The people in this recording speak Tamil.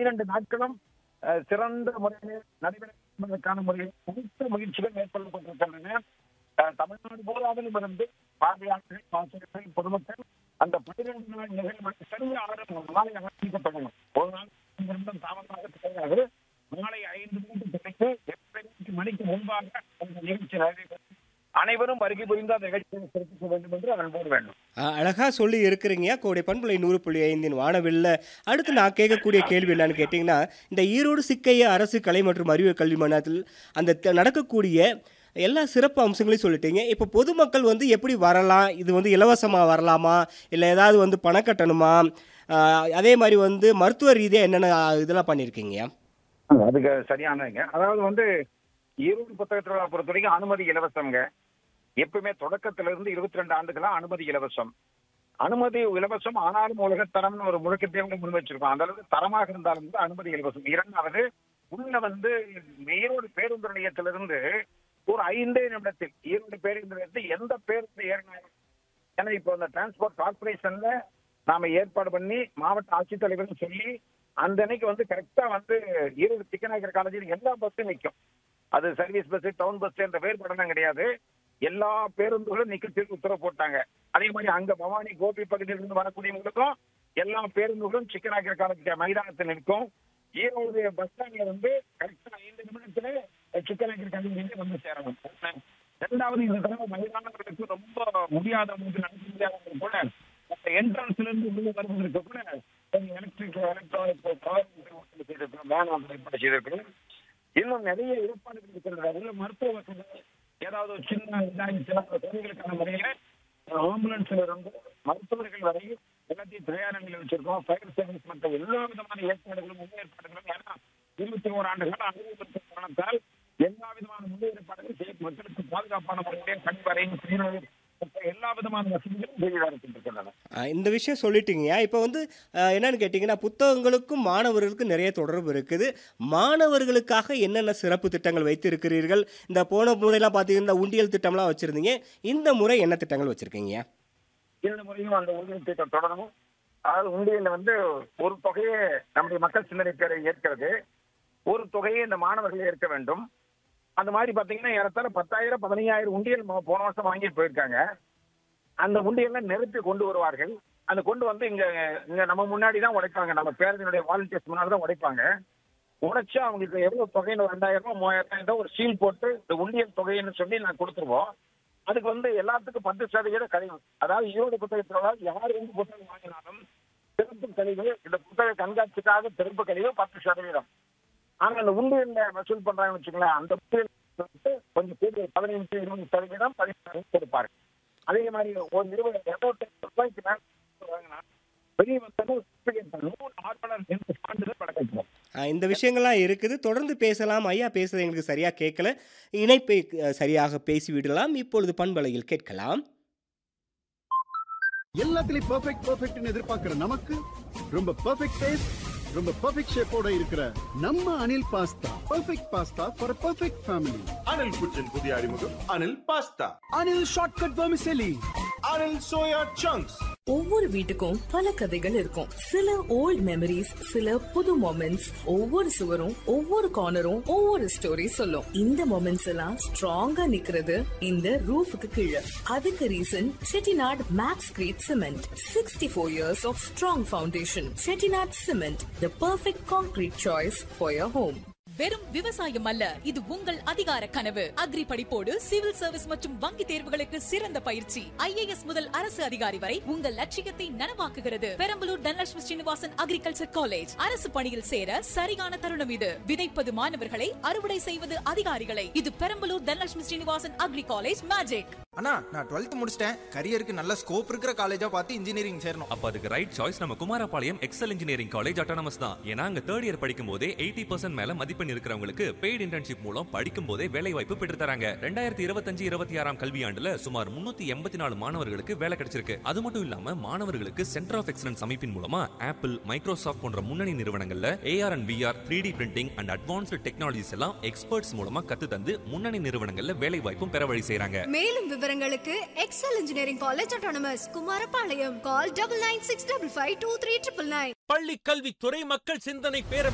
பனிரெண்டு நாட்களும் அஹ், சிறந்த முறையில் நடைபெறுவதற்கான முறையில் அனைத்து முயற்சிகள் மேற்கொள்ளப்பட்டிருக்கின்றன அஹ், தமிழ்நாடு பூராவிலும் இருந்து பார்வையாளர்கள் ஆசிரியர்கள் பொதுமக்கள் அந்த பன்னிரண்டு நாள் நிகழ்வு சரியா ஆறு நாளை அமைக்க தொடங்கும் ஒரு நாள் ஐந்து நிமிடம் தாமதமாக கிடையாது மாலை ஐந்து மணிக்கு கிடைத்து எட்டு மணிக்கு முன்பாக அந்த நிகழ்ச்சி நடைபெறும் அனைவரும் வருகை புரிந்து அந்த நிகழ்ச்சியை சிறப்பிக்க வேண்டும் என்று அன்போடு வேண்டும் அஹ், அழகா சொல்லி இருக்கிறீங்க கோடை பண்புலை நூறு புள்ளி ஐந்தின் வானவில்ல அடுத்து நான் கேட்கக்கூடிய கேள்வி என்னன்னு கேட்டிங்கன்னா இந்த ஈரோடு சிக்கைய அரசு கலை மற்றும் அறிவியல் கல்வி மண்டலத்தில் அந்த த- நடக்கக்கூடிய எல்லா சிறப்பு அம்சங்களையும் சொல்லிட்டீங்க இப்போ பொதுமக்கள் வந்து எப்படி வரலாம் இது வந்து இலவசமாக வரலாமா இல்லை ஏதாவது வந்து பணம் கட்டணுமா அஹ், அதே மாதிரி வந்து மருத்துவ ரீதியாக என்னென்ன அஹ், இதெல்லாம் பண்ணியிருக்கீங்க அதுக்கு சரியானதுங்க அதாவது வந்து ஈரோடு புத்தக திருவிழா பொறுத்த வரைக்கும் அனுமதி இலவசம்ங்க எப்பவுமே தொடக்கத்துல இருந்து இருபத்தி ரெண்டு ஆண்டுகளா அனுமதி இலவசம் அனுமதி இலவசம் ஆனாலும் உலகத்தரம்னு ஒரு முழக்கத்தையும் முன் வச்சிருக்கோம் அந்த அளவுக்கு தரமாக இருந்தாலும் கூட அனுமதி இலவசம் இரண்டாவது உள்ள வந்து ஈரோடு பேருந்து நிலையத்திலிருந்து ஒரு ஐந்தே நிமிடத்தில் ஈரோடு பேருந்து நிலையத்தில் எந்த பேருந்து ஏறினாலும் ஏன்னா இப்போ அந்த டிரான்ஸ்போர்ட் கார்பரேஷன்ல நாம ஏற்பாடு பண்ணி மாவட்ட ஆட்சித்தலைவரும் சொல்லி அந்த அன்னைக்கு வந்து கரெக்டா வந்து ஈரோடு சிக்கநாயக்கர் காலேஜில் எல்லா பஸ்ஸும் நிற்கும் அது சர்வீஸ் பஸ் டவுன் பஸ் என்ற வேறுபாடெல்லாம் கிடையாது எல்லா பேருந்துகளும் நிக்கத்திற்கு உத்தரவு போட்டாங்க அதே மாதிரி அங்க பவானி கோபி பகுதியிலிருந்து வரக்கூடியவங்களுக்கும் எல்லா பேருந்துகளும் சிக்கநாயக்கர் காலேஜ் மைதானத்தில் நிற்கும் ஈரோடு பஸ் ஸ்டாண்ட்ல வந்து கரெக்டா ஐந்து நிமிடத்துல சிக்கநாயக்கர் காலேஜ் வந்து சேரணும் ரெண்டாவது இந்த தடவை மைதானங்களுக்கு ரொம்ப முடியாதவங்களுக்கு நடக்க முடியாதவங்க கூட என்ட்ரன்ஸ்ல இருந்து உள்ள வருவதற்கு கூட எலக்ட்ரிக் எலக்ட்ரானிக் பவர் செய்திருக்கிறோம் வேன் ஏற்பாடு செய்திருக்கிறோம் இன்னும் நிறைய ஏற்பாடுகள் இருக்கிறது அதுல மருத்துவ வசதி ஏதாவது ஒரு சின்ன இதாகிச்சுன்னா அந்த குழந்தைகளுக்கான முறையில ஆம்புலன்ஸ்ல இருந்து மருத்துவர்கள் வரை எல்லாத்தையும் தயார் நிலையில் வச்சிருக்கோம் ஃபயர் சர்வீஸ் மற்ற எல்லா விதமான ஏற்பாடுகளும் முன் ஏற்பாடுகளும் ஏன்னா இருபத்தி ஓரு ஆண்டு கால அனுபவத்திற்கு காரணத்தால் எல்லா விதமான முன்னேற்பாடுகளும் செய்ய மக்களுக்கு பாதுகாப்பான முறையிலே கண்வரையும் சீரழிவு மற்ற எல்லா விதமான வசதிகளும் செய்து இருக்கின்றன அஹ் இந்த விஷயம் சொல்லிட்டீங்க இப்போ வந்து அஹ், என்னன்னு கேட்டிங்கன்னா புத்தகங்களுக்கும் மாணவர்களுக்கும் நிறைய தொடர்பு இருக்குது மாணவர்களுக்காக என்னென்ன சிறப்பு திட்டங்கள் வைத்திருக்கிறீர்கள் இந்த போன முறையெல்லாம் பார்த்தீங்கன்னா உண்டியல் திட்டம்லாம் வச்சுருந்தீங்க இந்த முறை என்ன திட்டங்கள் வச்சுருக்கீங்க இரண்டு முறையும் அந்த உண்டியல் திட்டம் தொடரணும் அதாவது உண்டியல்ல வந்து ஒரு தொகையை நம்முடைய மக்கள் சிந்தனை பேரை ஏற்கிறது ஒரு தொகையை இந்த மாணவர்கள் ஏற்க வேண்டும் அந்த மாதிரி பாத்தீங்கன்னா ஏறத்தாழ பத்தாயிரம் பதினையாயிரம் உண்டியல் மோ- போன வருஷம் வாங்கிட்டு போயிருக்காங்க அந்த உண்டியல்ல நிறுத்தி கொண்டு வருவார்கள் அந்த கொண்டு வந்து இங்க இங்க நம்ம முன்னாடி தான் உடைப்பாங்க நம்ம பேரதினுடைய வாலண்டியர்ஸ் முன்னாடி தான் உடைப்பாங்க உடைச்சு அவங்களுக்கு எவ்வளவு தொகைன்னு ரெண்டாயிரம் ரூபாய் மூவாயிரம் ரூபாய் ஏதோ ஒரு சீல் போட்டு இந்த உண்டியல் தொகைன்னு சொல்லி நான் கொடுத்துருவோம் அதுக்கு வந்து எல்லாத்துக்கும் பத்து சதவீத கழிவு அதாவது ஈரோடு புத்தகத்தில் யார் வந்து புத்தகம் வாங்கினாலும் சிறப்பு கழிவு இந்த புத்தக கண்காட்சிக்காக சிறப்பு கழிவு பத்து சதவீதம் ஆனா அந்த உண்டியல்ல வசூல் பண்றாங்கன்னு வச்சுங்களேன் அந்த உண்டியல் வந்து கொஞ்சம் கூடுதல் பதினைந்து இருபது சதவீதம் பதினாறு கொடுப்பாரு அதே மாதிரி ஒரு இருபது இருபத்தி ரூபாய்க்கு மேல வாங்கினா வெளியே வந்தாலும் நூறு ஆர்வலர் என்று சான்றிதழ் வழங்கப்படும் அஹ் இந்த விஷயங்கள்லாம் இருக்குது தொடர்ந்து பேசலாம் ஐயா பேசுறது எங்களுக்கு சரியாக கேட்கல இணைப்பை அஹ், சரியாக பேசிவிடலாம் இப்பொழுது பண்பலையில் கேட்கலாம் எல்லாத்துலயும் பெர்ஃபெக்ட் பெர்ஃபெக்ட்னு எதிர்பார்க்கிற நமக்கு ரொம்ப பெர்ஃபெக்ட் டேஸ்ட் ரொம்ப பெர்ஃபெக்ட் ஷேப்போட இருக்கிற நம்ம Anil pasta perfect pasta for perfect family Anil kitchen புதிய அறிமுகம் Anil pasta Anil shortcut vermicelli Anil soya chunks ஒவ்வொரு வீட்டுக்கும் பல கதைகள் இருக்கும் சில ஓல்ட் மெமரிஸ் சில புது மொமெண்ட்ஸ் ஒவ்வொரு சுவரும் ஒவ்வொரு கார்னரும் ஒவ்வொரு ஸ்டோரி சொல்லும் இந்த மொமெண்ட்ஸ் எல்லாம் ஸ்ட்ராங்கா நிக்கிறது இந்த ரூஃபுக்கு கீழே அதுக்கு reason Chettinad Maxcrete cement sixty four years of strong foundation Chettinad cement the perfect concrete choice for your home வெறும் விவசாயம் அல்ல இது உங்கள் அதிகார கனவு அக்ரி படிப்போடு சிவில் சர்வீஸ் மற்றும் வங்கி தேர்வுகளுக்கு சிறந்த பயிற்சி ஐஏஎஸ் முதல் அரசு அதிகாரி வரை உங்கள் லட்சியத்தை நனவாக்குகிறது பெரம்பலூர் தனலட்சுமி ஸ்ரீனிவாசன் அக்ரிகல்ச்சர் காலேஜ் அரசு பணியில் சேர சரியான தருணம் இது விதைப்பது மாணவர்களை அறுவடை செய்வது அதிகாரிகளை இது Perambalur Dhanalakshmi Srinivasan agri college magic அண்ணா நான் டுவெல்த் முடிச்சிட்டேன் கரியருக்கு நல்ல ஸ்கோப் இருக்கிற காலேஜா பார்த்து இன்ஜினியரிங் சேரணும் அப்ப அதுக்கு ரைட் சாய்ஸ் நம்ம Kumarapalayam excel engineering college autonomous தான் ஏன்னா அங்க தேர்ட் இயர் படிக்கும் போதே எயிட்டி பர்சன்ட் மேல மதிப்பெண் இருக்கிறவங்களுக்கு பெய்டு இன்டர்ன்ஷிப் மூலம் படிக்கும் போதே வேலை வாய்ப்பு பெற்று தராங்க ரெண்டாயிரத்தி இருபத்தஞ்சு இருபத்தி ஆறாம் கல்வியாண்டுல சுமார் முன்னூத்தி எண்பத்தி நாலு மாணவர்களுக்கு வேலை கிடைச்சிருக்கு அது மட்டும் இல்லாம மாணவர்களுக்கு சென்டர் ஆஃப் எக்ஸலன்ஸ் அமைப்பின் மூலமா ஆப்பிள் மைக்ரோசாஃப்ட் போன்ற முன்னணி நிறுவனங்கள்ல AR and VR three D printing and advanced technologies எல்லாம் எக்ஸ்பர்ட்ஸ் மூலமா கத்து தந்து முன்னணி நிறுவனங்கள்ல வேலை வாய்ப்பும் பெற வழி செய்றாங்க மேலும் விவரங்களுக்கு Excel engineering college autonomous Kumarapalayam call double nine six double five two three triple nine பள்ளி கல்வித்துறை மக்கள் சிந்தனை பேரவை